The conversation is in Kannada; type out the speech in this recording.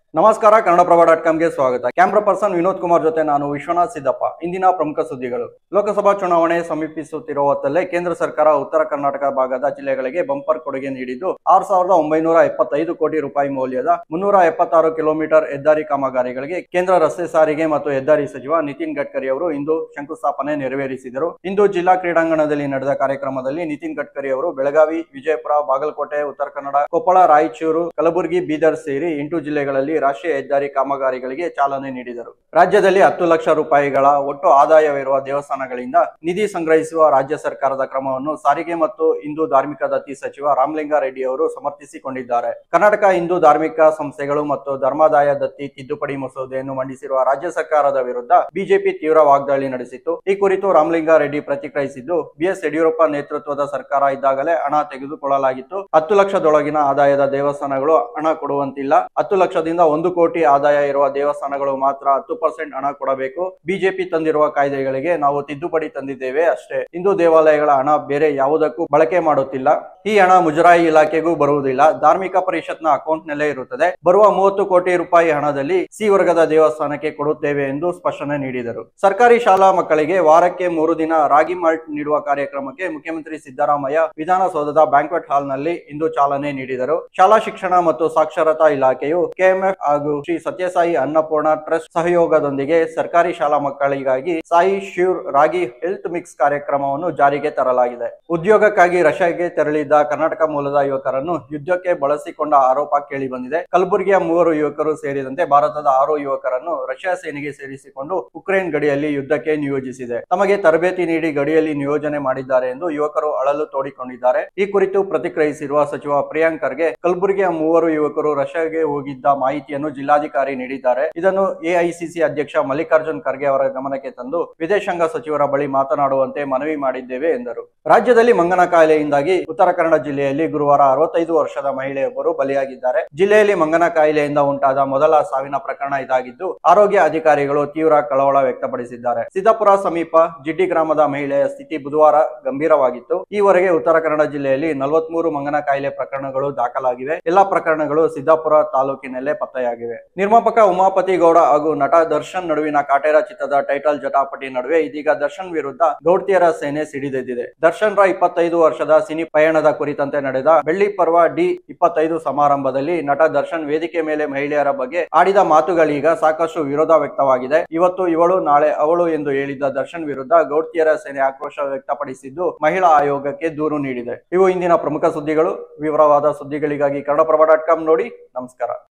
ನಮಸ್ಕಾರ ಕನ್ನಡಪ್ರಭ ಡಾಟ್ ಕಾಮ್ಗೆ ಸ್ವಾಗತ ಕ್ಯಾಮ್ರಾ ಪರ್ಸನ್ ವಿನೋದ್ ಕುಮಾರ್ ಜೊತೆ ನಾನು ವಿಶ್ವನಾಥ್ ಸಿದ್ದಪ್ಪ ಇಂದಿನ ಪ್ರಮುಖ ಸುದ್ದಿಗಳು ಲೋಕಸಭಾ ಚುನಾವಣೆ ಸಮೀಪಿಸುತ್ತಿರುವ ಹೊತ್ತಲ್ಲೇ ಕೇಂದ್ರ ಸರ್ಕಾರ ಉತ್ತರ ಕರ್ನಾಟಕ ಭಾಗದ ಜಿಲ್ಲೆಗಳಿಗೆ ಬಂಪರ್ ಕೊಡುಗೆ ನೀಡಿದ್ದು ಆರು ಸಾವಿರದ ಒಂಬೈನೂರ ಎಪ್ಪತ್ತೈದು ಕೋಟಿ ರೂಪಾಯಿ ಮೌಲ್ಯದ ಮುನ್ನೂರ ಎಪ್ಪತ್ತಾರು ಕಿಲೋಮೀಟರ್ ಹೆದ್ದಾರಿ ಕಾಮಗಾರಿಗಳಿಗೆ ಕೇಂದ್ರ ರಸ್ತೆ ಸಾರಿಗೆ ಮತ್ತು ಹೆದ್ದಾರಿ ಸಚಿವ ನಿತಿನ್ ಗಡ್ಕರಿ ಅವರು ಇಂದು ಶಂಕುಸ್ಥಾಪನೆ ನೆರವೇರಿಸಿದರು ಇಂದು ಜಿಲ್ಲಾ ಕ್ರೀಡಾಂಗಣದಲ್ಲಿ ನಡೆದ ಕಾರ್ಯಕ್ರಮದಲ್ಲಿ ನಿತಿನ್ ಗಡ್ಕರಿ ಅವರು ಬೆಳಗಾವಿ ವಿಜಯಪುರ ಬಾಗಲಕೋಟೆ ಉತ್ತರ ಕನ್ನಡ ಕೊಪ್ಪಳ ರಾಯಚೂರು ಕಲಬುರಗಿ ಬೀದರ್ ಸೇರಿ ಎಂಟು ಜಿಲ್ಲೆಗಳಲ್ಲಿ ರಾಷ್ಟ್ರೀಯ ಹೆದ್ದಾರಿ ಕಾಮಗಾರಿಗಳಿಗೆ ಚಾಲನೆ ನೀಡಿದರು ರಾಜ್ಯದಲ್ಲಿ ಹತ್ತು ಲಕ್ಷ ರೂಪಾಯಿಗಳ ಒಟ್ಟು ಆದಾಯವಿರುವ ದೇವಸ್ಥಾನಗಳಿಂದ ನಿಧಿ ಸಂಗ್ರಹಿಸುವ ರಾಜ್ಯ ಸರ್ಕಾರದ ಕ್ರಮವನ್ನು ಸಾರಿಗೆ ಮತ್ತು ಹಿಂದೂ ಧಾರ್ಮಿಕ ದತ್ತಿ ಸಚಿವ ರಾಮಲಿಂಗಾರೆಡ್ಡಿ ಅವರು ಸಮರ್ಥಿಸಿಕೊಂಡಿದ್ದಾರೆ ಕರ್ನಾಟಕ ಹಿಂದೂ ಧಾರ್ಮಿಕ ಸಂಸ್ಥೆಗಳು ಮತ್ತು ಧರ್ಮಾದಾಯ ದತ್ತಿ ತಿದ್ದುಪಡಿ ಮಸೂದೆಯನ್ನು ಮಂಡಿಸಿರುವ ರಾಜ್ಯ ಸರ್ಕಾರದ ವಿರುದ್ಧ ಬಿಜೆಪಿ ತೀವ್ರ ವಾಗ್ದಾಳಿ ನಡೆಸಿತ್ತು ಈ ಕುರಿತು ರಾಮಲಿಂಗಾರೆಡ್ಡಿ ಪ್ರತಿಕ್ರಿಯಿಸಿದ್ದು ಬಿಎಸ್ ಯಡಿಯೂರಪ್ಪ ನೇತೃತ್ವದ ಸರ್ಕಾರ ಇದ್ದಾಗಲೇ ಹಣ ತೆಗೆದುಕೊಳ್ಳಲಾಗಿತ್ತು ಹತ್ತು ಲಕ್ಷದೊಳಗಿನ ಆದಾಯದ ದೇವಸ್ಥಾನಗಳು ಹಣ ಕೊಡುವಂತಿಲ್ಲ ಹತ್ತು ಲಕ್ಷದಿಂದ ಒಂದು ಕೋಟಿ ಆದಾಯ ಇರುವ ದೇವಸ್ಥಾನಗಳು ಮಾತ್ರ ಹತ್ತು ಪರ್ಸೆಂಟ್ ಹಣ ಕೊಡಬೇಕು ಬಿಜೆಪಿ ತಂದಿರುವ ಕಾಯ್ದೆಗಳಿಗೆ ನಾವು ತಿದ್ದುಪಡಿ ತಂದಿದ್ದೇವೆ ಅಷ್ಟೇ ಹಿಂದೂ ದೇವಾಲಯಗಳ ಹಣ ಬೇರೆ ಯಾವುದಕ್ಕೂ ಬಳಕೆ ಮಾಡುತ್ತಿಲ್ಲ ಈ ಹಣ ಮುಜರಾಯಿ ಇಲಾಖೆಗೂ ಬರುವುದಿಲ್ಲ ಧಾರ್ಮಿಕ ಪರಿಷತ್ನ ಅಕೌಂಟ್ ನಲ್ಲೇ ಇರುತ್ತದೆ ಬರುವ ಮೂವತ್ತು ಕೋಟಿ ರೂಪಾಯಿ ಹಣದಲ್ಲಿ ಸಿ ವರ್ಗದ ದೇವಸ್ಥಾನಕ್ಕೆ ಕೊಡುತ್ತೇವೆ ಎಂದು ಸ್ಪಷ್ಟನೆ ನೀಡಿದರು ಸರ್ಕಾರಿ ಶಾಲಾ ಮಕ್ಕಳಿಗೆ ವಾರಕ್ಕೆ ಮೂರು ದಿನ ರಾಗಿ ಮಾಲ್ಟ್ ನೀಡುವ ಕಾರ್ಯಕ್ರಮಕ್ಕೆ ಮುಖ್ಯಮಂತ್ರಿ ಸಿದ್ದರಾಮಯ್ಯ ವಿಧಾನಸೌಧದ ಬ್ಯಾಂಕ್ವೆಟ್ ಹಾಲ್ ನಲ್ಲಿ ಇಂದು ಚಾಲನೆ ನೀಡಿದರು ಶಾಲಾ ಶಿಕ್ಷಣ ಮತ್ತು ಸಾಕ್ಷರತಾ ಇಲಾಖೆಯು ಕೆಎಂಎಫ್ ಹಾಗೂ ಶ್ರೀ ಸತ್ಯಸಾಯಿ ಅನ್ನಪೂರ್ಣ ಟ್ರಸ್ಟ್ ಸಹಯೋಗದೊಂದಿಗೆ ಸರ್ಕಾರಿ ಶಾಲಾ ಮಕ್ಕಳಿಗಾಗಿ Sai sure ragi health mix ಕಾರ್ಯಕ್ರಮವನ್ನು ಜಾರಿಗೆ ತರಲಾಗಿದೆ ಉದ್ಯೋಗಕ್ಕಾಗಿ ರಷ್ಯಾಗೆ ತೆರಳಿದ್ದ ಕರ್ನಾಟಕ ಮೂಲದ ಯುವಕರನ್ನು ಯುದ್ಧಕ್ಕೆ ಬಳಸಿಕೊಂಡ ಆರೋಪ ಕೇಳಿ ಬಂದಿದೆ ಕಲಬುರಗಿಯ ಮೂವರು ಯುವಕರು ಸೇರಿದಂತೆ ಭಾರತದ ಆರು ಯುವಕರನ್ನು ರಷ್ಯಾ ಸೇನೆಗೆ ಸೇರಿಸಿಕೊಂಡು ಉಕ್ರೇನ್ ಗಡಿಯಲ್ಲಿ ಯುದ್ಧಕ್ಕೆ ನಿಯೋಜಿಸಿದೆ ತಮಗೆ ತರಬೇತಿ ನೀಡಿ ಗಡಿಯಲ್ಲಿ ನಿಯೋಜನೆ ಮಾಡಿದ್ದಾರೆ ಎಂದು ಯುವಕರು ಅಳಲು ತೋಡಿಕೊಂಡಿದ್ದಾರೆ ಈ ಕುರಿತು ಪ್ರತಿಕ್ರಿಯಿಸಿರುವ ಸಚಿವ ಪ್ರಿಯಾಂಕ್ ಖರ್ಗೆ ಕಲಬುರಗಿಯ ಮೂವರು ಯುವಕರು ರಷ್ಯಾಗೆ ಹೋಗಿದ್ದ ಮಾಹಿತಿಯನ್ನು ಜಿಲ್ಲಾಧಿಕಾರಿ ನೀಡಿದ್ದಾರೆ ಇದನ್ನು ಎಐಸಿಸಿ ಅಧ್ಯಕ್ಷ ಮಲ್ಲಿಕಾರ್ಜುನ್ ಖರ್ಗೆ ಅವರ ಗಮನಕ್ಕೆ ತಂದು ವಿದೇಶಾಂಗ ಸಚಿವರ ಬಳಿ ಮಾತನಾಡುವಂತೆ ಮನವಿ ಮಾಡಿದ್ದೇವೆ ಎಂದರು ರಾಜ್ಯದಲ್ಲಿ ಮಂಗನ ಕಾಯಿಲೆಯಿಂದಾಗಿ ಉತ್ತರ ಕನ್ನಡ ಜಿಲ್ಲೆಯಲ್ಲಿ ಗುರುವಾರ ಅರವತ್ತೈದು ವರ್ಷದ ಮಹಿಳೆಯೊಬ್ಬರು ಬಲಿಯಾಗಿದ್ದಾರೆ ಜಿಲ್ಲೆಯಲ್ಲಿ ಮಂಗನ ಕಾಯಿಲೆಯಿಂದ ಉಂಟಾದ ಮೊದಲ ಸಾವಿನ ಪ್ರಕರಣ ಇದಾಗಿದ್ದು ಆರೋಗ್ಯ ಅಧಿಕಾರಿಗಳು ತೀವ್ರ ಕಳವಳ ವ್ಯಕ್ತಪಡಿಸಿದ್ದಾರೆ ಸಿದ್ದಾಪುರ ಸಮೀಪ ಜಿಡ್ಡಿ ಗ್ರಾಮದ ಮಹಿಳೆಯ ಸ್ಥಿತಿ ಬುಧವಾರ ಗಂಭೀರವಾಗಿತ್ತು ಈವರೆಗೆ ಉತ್ತರ ಕನ್ನಡ ಜಿಲ್ಲೆಯಲ್ಲಿ ನಲವತ್ಮೂರು ಮಂಗನ ಕಾಯಿಲೆ ಪ್ರಕರಣಗಳು ದಾಖಲಾಗಿವೆ ಎಲ್ಲಾ ಪ್ರಕರಣಗಳು ಸಿದ್ದಾಪುರ ತಾಲೂಕಿನಲ್ಲೇ ಪತ್ತೆಯಾಗಿವೆ ನಿರ್ಮಾಪಕ ಉಮಾಪತಿ ಗೌಡ ಹಾಗೂ ನಟ ದರ್ಶನ್ ನಡುವಿನ ಕಾಟೇರ ಚಿತ್ರದ ಟೈಟಲ್ ಜಟಾಪಟಿ ನಡುವೆ ಇದೀಗ ದರ್ಶನ್ ವಿರುದ್ಧ ಗೌಡ್ತಿಯರ ಸೇನೆ ಸಿಡಿದೆದ್ದಿದೆ ದರ್ಶನ್ ರ ಇಪ್ಪತ್ತೈದು ವರ್ಷದ ಸಿನಿ ಪಯಣದ ಕುರಿತಂತೆ ನಡೆದ ಬೆಳ್ಳಿ ಪರ್ವ ಡಿ ಇಪ್ಪತ್ತೈದು ಸಮಾರಂಭದಲ್ಲಿ ನಟ ದರ್ಶನ್ ವೇದಿಕೆ ಮೇಲೆ ಮಹಿಳೆಯರ ಬಗ್ಗೆ ಆಡಿದ ಮಾತುಗಳೀಗ ಸಾಕಷ್ಟು ವಿರೋಧ ವ್ಯಕ್ತವಾಗಿದೆ ಇವತ್ತು ಇವಳು ನಾಳೆ ಅವಳು ಎಂದು ಹೇಳಿದ್ದ ದರ್ಶನ್ ವಿರುದ್ಧ ಗೌಡ್ತಿಯರ ಸೇನೆ ಆಕ್ರೋಶ ವ್ಯಕ್ತಪಡಿಸಿದ್ದು ಮಹಿಳಾ ಆಯೋಗಕ್ಕೆ ದೂರು ನೀಡಿದೆ ಇವು ಇಂದಿನ ಪ್ರಮುಖ ಸುದ್ದಿಗಳು ವಿವರವಾದ ಸುದ್ದಿಗಳಿಗಾಗಿ ಕನ್ನಡಪ್ರಭ ಡಾಟ್ ಕಾಮ್ ನೋಡಿ ನಮಸ್ಕಾರ